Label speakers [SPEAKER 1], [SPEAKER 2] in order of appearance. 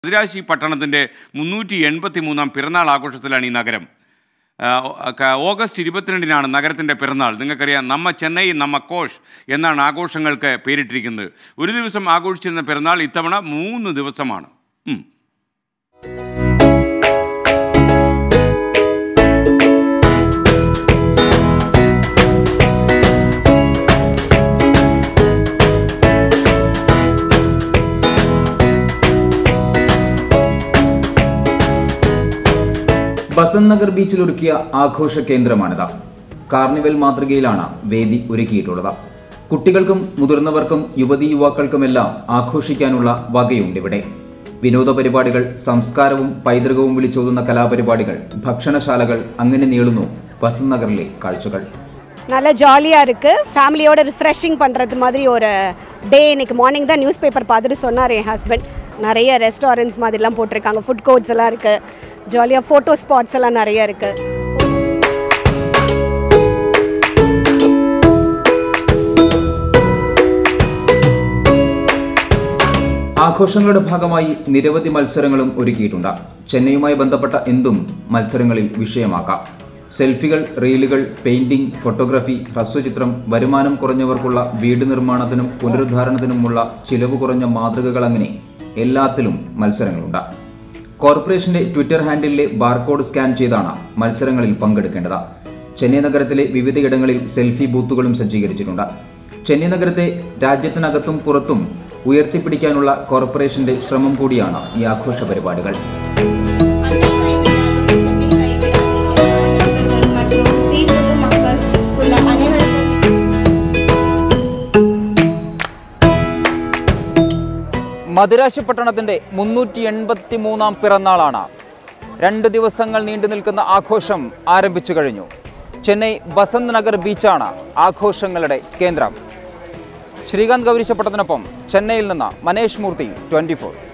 [SPEAKER 1] മദിരാശി പട്ടണത്തിൻ്റെ മുന്നൂറ്റി എൺപത്തി മൂന്നാം പിറന്നാൾ ആഘോഷത്തിലാണ് ഈ നഗരം ആ, ക- ഓഗസ്റ്റ് ഇരുപത്തിരണ്ടിനാണ് നഗരത്തിൻ്റെ പിറന്നാൾ നിങ്ങൾക്കറിയാം നമ്മ ചെന്നൈ നമ്മ കോഷ് എന്നാണ് ആഘോഷങ്ങൾക്ക് പേരിട്ടിരിക്കുന്നത് ഒരു ദിവസം ആഘോഷിച്ചിരുന്ന പിറന്നാൾ ഇത്തവണ മൂന്ന് ദിവസമാണ് ഉം.
[SPEAKER 2] ബസന്ത് നഗർ ബീച്ചിലൊരുക്കിയ ആഘോഷ കേന്ദ്രമാണിത് കാർണിവൽ മാതൃകയിലാണ് വേദി ഒരുക്കിയിട്ടുള്ളത് കുട്ടികൾക്കും മുതിർന്നവർക്കും യുവതി യുവാക്കൾക്കുമെല്ലാം ആഘോഷിക്കാനുള്ള വകയുണ്ടിവിടെ വിനോദ പരിപാടികൾ സംസ്കാരവും പൈതൃകവും വിളിച്ചോതുന്ന കലാപരിപാടികൾ ഭക്ഷണശാലകൾ അങ്ങനെ നീളുന്നു ബസന്ത് நகரிலே കാഴ്ചകൾ
[SPEAKER 3] நல்ல ஜாலியாக இருக்குது ஃபேமிலியோட ரிஃப்ரெஷிங் பண்ணுறது மாதிரி ஒரு டே இன்னைக்கு மார்னிங் தான் நியூஸ் பேப்பர் பார்த்துட்டு சொன்னார் என் ஹஸ்பண்ட் நிறைய ரெஸ்டாரண்ட்ஸ் மாதிரிலாம் போட்டிருக்காங்க ஃபுட் கோர்ட்ஸ் எல்லாம் இருக்குது ஜாலியாக ஃபோட்டோ ஸ்பாட்ஸ் எல்லாம் நிறைய இருக்குது
[SPEAKER 2] ആഘോഷങ്ങളുടെ ഭാഗമായി നിരവധി മത്സരങ്ങളും ഒരുക്കിയിട്ടുണ്ട് ചെന്നൈയുമായി ബന്ധപ്പെട്ട എന്തും മത്സരങ്ങളിൽ വിഷയമാക്കാം സെൽഫികൾ റീലുകൾ പെയിന്റിംഗ് ഫോട്ടോഗ്രാഫി ഹ്രസ്വചിത്രം വരുമാനം കുറഞ്ഞവർക്കുള്ള വീട് നിർമ്മാണത്തിനും പുനരുദ്ധാരണത്തിനുമുള്ള ചിലവ് കുറഞ്ഞ മാതൃകകൾ അങ്ങനെ എല്ലാത്തിലും മത്സരങ്ങളുണ്ട് കോർപ്പറേഷന്റെ ട്വിറ്റർ ഹാൻഡിലെ ബാർകോഡ് സ്കാൻ ചെയ്താണ് മത്സരങ്ങളിൽ പങ്കെടുക്കേണ്ടത് ചെന്നൈ നഗരത്തിലെ വിവിധയിടങ്ങളിൽ സെൽഫി ബൂത്തുകളും സജ്ജീകരിച്ചിട്ടുണ്ട് ചെന്നൈ നഗരത്തെ രാജ്യത്തിനകത്തും പുറത്തും ഉയർത്തിപ്പിടിക്കാനുള്ള കോർപ്പറേഷന്റെ ശ്രമം കൂടിയാണ് ഈ ആഘോഷ പരിപാടികൾ
[SPEAKER 4] மற்றும் சீர்மிகு மக்கள் உள்ள அனைவருக்கும்
[SPEAKER 5] മദുരാശി പട്ടണത്തിൻ്റെ മുന്നൂറ്റി എൺപത്തി മൂന്നാം പിറന്നാളാണ് രണ്ട് ദിവസങ്ങൾ നീണ്ടു നിൽക്കുന്ന ആഘോഷം ആരംഭിച്ചു കഴിഞ്ഞു ചെന്നൈ ബസന്ത് നഗർ ബീച്ചാണ് ആഘോഷങ്ങളുടെ കേന്ദ്രം ശ്രീകാന്ത് ഗൗരീശപ്പട്ടത്തിനൊപ്പം ചെന്നൈയിൽ നിന്ന് മനേഷ് മൂർത്തി ട്വൻറ്റി